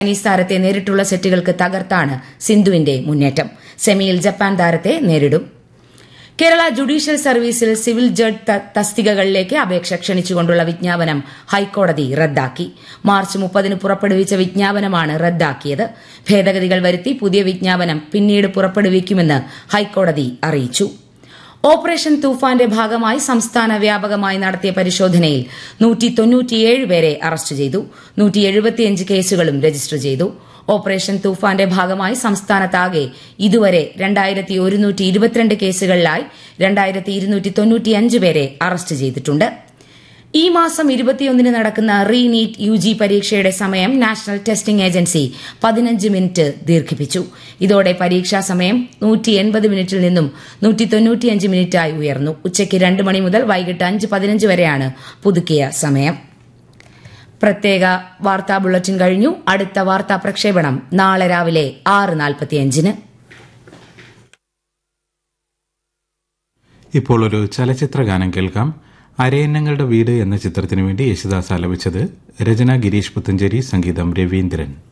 Chinese താരത്തെ നേരിട്ടുള്ള സെറ്റുകൾക്ക് തകർത്താണ് സിന്ധുവിന്റെ മുന്നേറ്റം സെമിയിൽ ജപ്പാൻ താരത്തെ നേരിടും കേരള ജുഡീഷ്യൽ സർവീസിൽ സിവിൽ ജഡ്ജ് തസ്തികകളിലേക്ക് അപേക്ഷ ക്ഷണിച്ചുകൊണ്ടുള്ള വിജ്ഞാപനം ഹൈക്കോടതി റദ്ദാക്കി മാർച്ച് മുപ്പതിന് പുറപ്പെടുവിച്ച വിജ്ഞാപനമാണ് റദ്ദാക്കിയത് ഭേദഗതികൾ വരുത്തി പുതിയ വിജ്ഞാപനം പിന്നീട് പുറപ്പെടുവിക്കുമെന്ന് ഹൈക്കോടതി അറിയിച്ചു ഓപ്പറേഷൻ തൂഫാന്റെ ഭാഗമായി സംസ്ഥാന വ്യാപകമായി നടത്തിയ പരിശോധനയിൽ നൂറ്റി തൊണ്ണൂറ്റിയേഴ് പേരെ അറസ്റ്റ് ചെയ്തു നൂറ്റി എഴുപത്തിയഞ്ച് കേസുകളും രജിസ്റ്റർ ചെയ്തു ഓപ്പറേഷൻ തൂഫാന്റെ ഭാഗമായി സംസ്ഥാനത്താകെ ഇതുവരെ രണ്ടായിരത്തി ഒരുന്നൂറ്റി ഇരുപത്തിരണ്ട് കേസുകളിലായി രണ്ടായിരത്തി ഇരുന്നൂറ്റി തൊണ്ണൂറ്റിയഞ്ച് പേരെ അറസ്റ്റ് ചെയ്തിട്ടുണ്ട് ഈ മാസം ഇരുപത്തിയൊന്നിന് നടക്കുന്ന റീ നീറ്റ് യു ജി പരീക്ഷയുടെ സമയം നാഷണൽ ടെസ്റ്റിംഗ് ഏജൻസി പതിനഞ്ച് മിനിറ്റ് ദീർഘിപ്പിച്ചു ഇതോടെ പരീക്ഷാ സമയം നൂറ്റി എൺപത് മിനിറ്റിൽ നിന്നും നൂറ്റി തൊണ്ണൂറ്റിയഞ്ച് മിനിറ്റായി ഉയർന്നു ഉച്ചയ്ക്ക് രണ്ട് മണി മുതൽ വൈകിട്ട് അഞ്ച് പതിനഞ്ച് വരെയാണ് പുതുക്കിയ സമയം പ്രത്യേക വാർത്താ ബുള്ളറ്റിൻ കഴിഞ്ഞു അടുത്ത വാർത്താ പ്രക്ഷേപണം നാളെ രാവിലെ ആറ് നാൽപ്പത്തിയഞ്ചിന് ഇപ്പോൾ ഒരു ചലച്ചിത്ര ഗാനം കേൾക്കാം അരയന്നങ്ങളുടെ വീട് എന്ന ചിത്രത്തിനു വേണ്ടി യേശുദാസ് ആലപിച്ചത് രചന ഗിരീഷ് പുത്തഞ്ചേരി സംഗീതം രവീന്ദ്രൻ